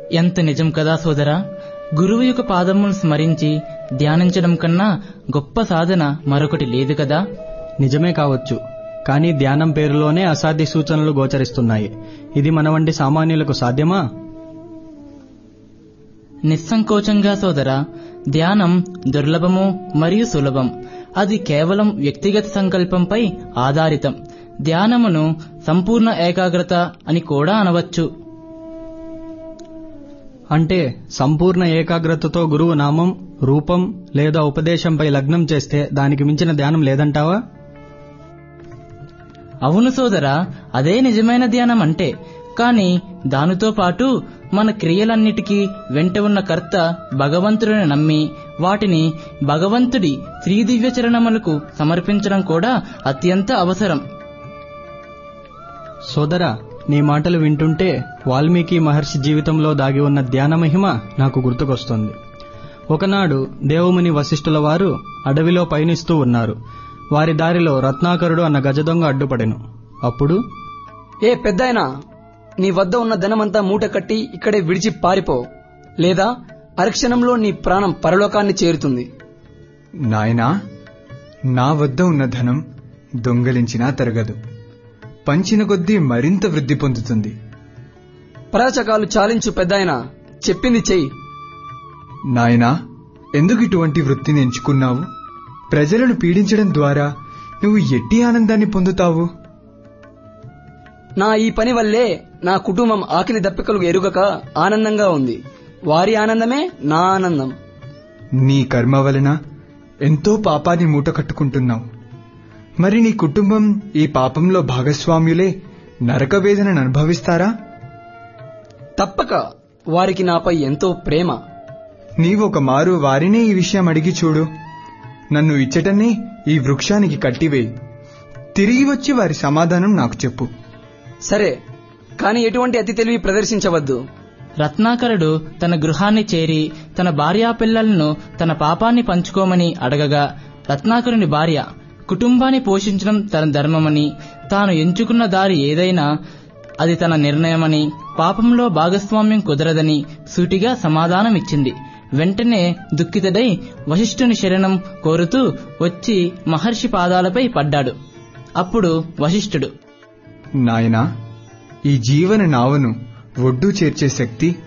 ఎంత నిజం కదా సోదరా గురువు యొక్క పాదములను స్మరించి ధ్యానించడం కన్నా గొప్ప సాధన మరొకటి లేదు కదా నిజమే కావచ్చు కానీ ధ్యానం పేరులోనే అసాధ్య సూచనలు గోచరిస్తున్నాయి ఇది మన వంటి సామాన్యులకు సాధ్యమా నిస్సంకోచంగా సోదరా ధ్యానం దుర్లభము మరియు సులభం అది కేవలం వ్యక్తిగత సంకల్పంపై ఆధారితం ధ్యానమును సంపూర్ణ ఏకాగ్రత అని కూడా అనవచ్చు అంటే సంపూర్ణ ఏకాగ్రతతో గురువు నామం రూపం లేదా ఉపదేశంపై లగ్నం చేస్తే దానికి మించిన ధ్యానం లేదంటావా అవును సోదరా అదే నిజమైన ధ్యానం అంటే కాని దానితో పాటు మన క్రియలన్నిటికీ వెంట ఉన్న కర్త భగవంతుడిని నమ్మి వాటిని భగవంతుడి శ్రీదివ్య చరణములకు సమర్పించడం కూడా అత్యంత అవసరం సోదరా నీ మాటలు వింటుంటే వాల్మీకి మహర్షి జీవితంలో దాగి ఉన్న ధ్యాన మహిమ నాకు గుర్తుకొస్తుంది ఒకనాడు దేవముని వశిష్ఠుల వారు అడవిలో పయనిస్తూ ఉన్నారు వారి దారిలో రత్నాకరుడు అన్న గజదొంగ అడ్డుపడెను అప్పుడు ఏ పెద్దాయనా నీ వద్ద ఉన్న ధనమంతా మూట కట్టి ఇక్కడే విడిచి పారిపో లేదా అరక్షణంలో నీ ప్రాణం పరలోకాన్ని చేరుతుంది నాయనా నా వద్ద ఉన్న ధనం దొంగలించినా తరగదు పంచిన కొద్దీ మరింత వృద్ధి పొందుతుంది పరాచకాలు చాలించు పెద్దాయనా చెప్పింది చెయ్యి నాయనా ఎందుకు ఇటువంటి వృత్తిని ఎంచుకున్నావు ప్రజలను పీడించడం ద్వారా నువ్వు ఎట్టి ఆనందాన్ని పొందుతావు నా ఈ పని వల్లే నా కుటుంబం ఆకలి దప్పికలు ఎరుగక ఆనందంగా ఉంది వారి ఆనందమే నా ఆనందం నీ కర్మ వలన ఎంతో పాపాన్ని మూట కట్టుకుంటున్నావు మరి నీ కుటుంబం ఈ పాపంలో భాగస్వామ్యులే నరక వేదనను అనుభవిస్తారా తప్పక వారికి నాపై ఎంతో ప్రేమ నీవొక మారు వారినే ఈ విషయం అడిగి చూడు నన్ను ఇచ్చటనే ఈ వృక్షానికి కట్టివేయి తిరిగి వచ్చి వారి సమాధానం నాకు చెప్పు సరే కాని ఎటువంటి అతి తెలివి ప్రదర్శించవద్దు రత్నాకరుడు తన గృహాన్ని చేరి తన భార్యా పిల్లలను తన పాపాన్ని పంచుకోమని అడగగా రత్నాకరుని భార్య కుటుంబాన్ని పోషించడం తన ధర్మమని తాను ఎంచుకున్న దారి ఏదైనా అది తన నిర్ణయమని పాపంలో భాగస్వామ్యం కుదరదని సూటిగా సమాధానమిచ్చింది వెంటనే దుఃఖితుడై వశిష్ఠుని శరణం కోరుతూ వచ్చి మహర్షి పాదాలపై పడ్డాడు అప్పుడు వశిష్ఠుడు నాయనా ఈ జీవన నావను ఒడ్డు చేర్చే శక్తి